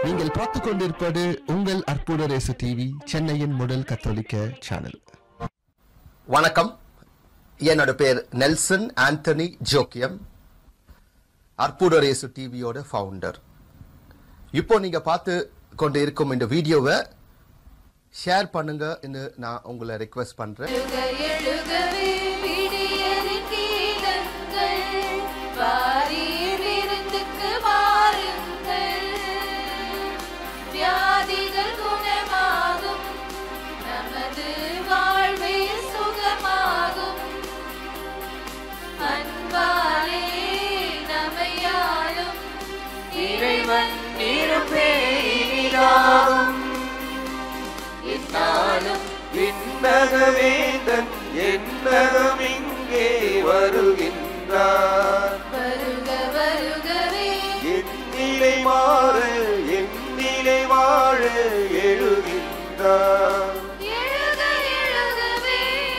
நீங்கள் பார்த்துக் கொண்டிருப்பது உங்கள் அற்புத ரேசு டிவி சென்னையின் முதல் கத்தோலிக்க சேனல் வணக்கம் என்னோட பேர் நெல்சன் ஆண்டனி ஜோக்கியம் அற்புதரேசு டிவியோட ஃபவுண்டர் இப்போ நீங்க பார்த்து கொண்டு இருக்கும் இந்த வீடியோவை ஷேர் பண்ணுங்க நான் உங்களை ரெக்வெஸ்ட் பண்றேன் எழுக எழுகவே விடியலின் கீதங்கள் வாரீர் விருந்துக்கு வாருங்கள் வியாதிகள் குணமாகும் நமது வாழ்வே சுகமாகும் அன்பாலே நமையாளும் இறைவன் இருப்பே இனிதாகும் இந்நாளும் விண்ணகவேந்தன் என்னகம் இங்கே வருகின்றார் வருக வருகவே எண்ணிலை மாற எண்ணிலை வாழ எழுகின்றார் எழுக எழுகவே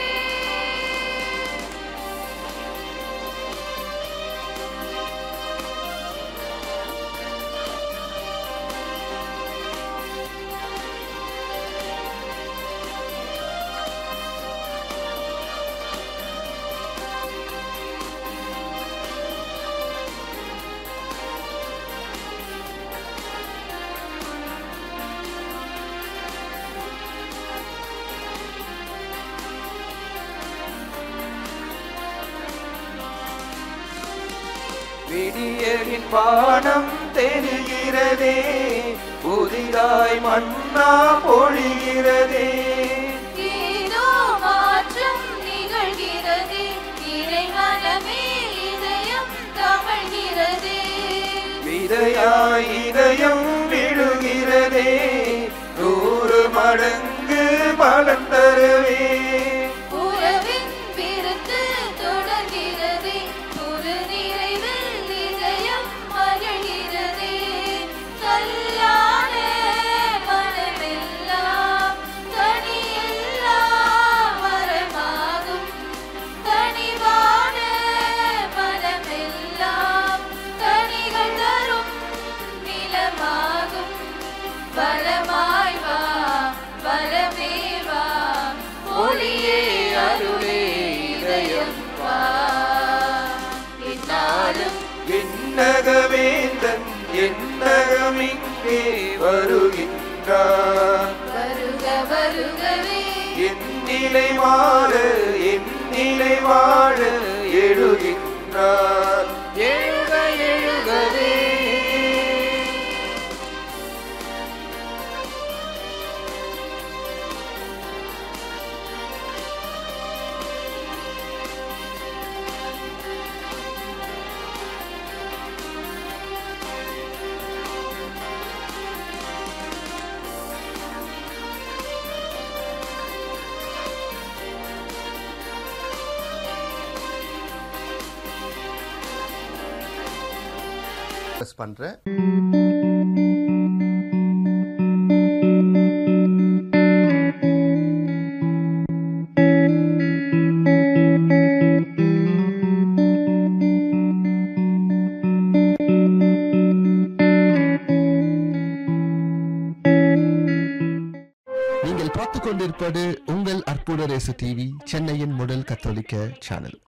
விடியலின் பானம் தெரிகிறதே புதிதாய் மன்னா பொழிகிறதே ஏதோ மாற்றம் நிகழ்கிறதே இறைவனமே இதயம் கமழ்கிறதே விதையாய் இதயம் விழுகிறதே நூறு மடங்கு பலன் தரவே உறவின் விருந்து தொடர்கிறதே ஒரு நிறைவில் இதயம் மகிழ்கிறதே கல்லான மனமெல்லாம் கனியில்லா மரமாகும் கனிவான மனமெல்லாம் கனிகள் தரும் நிலமாகும் பலமாய் வா பலமே வா ஒளியே அருளே இதயம் வா இந்நாளும் விண்ணகவேந்தன் என்னகம் இங்கே வருகின்றார் வருக வருகவே எண்ணிலை வாழ எண்ணிலை வாழ எழுகின்றார் எழுக எழுகவே ரெக்வெஸ்ட் பண்றேன் நீங்கள் பார்த்துக் கொண்டிருப்பது உங்கள் அற்புத ரேசு டிவி சென்னையின் முதல் கத்தோலிக்க சேனல்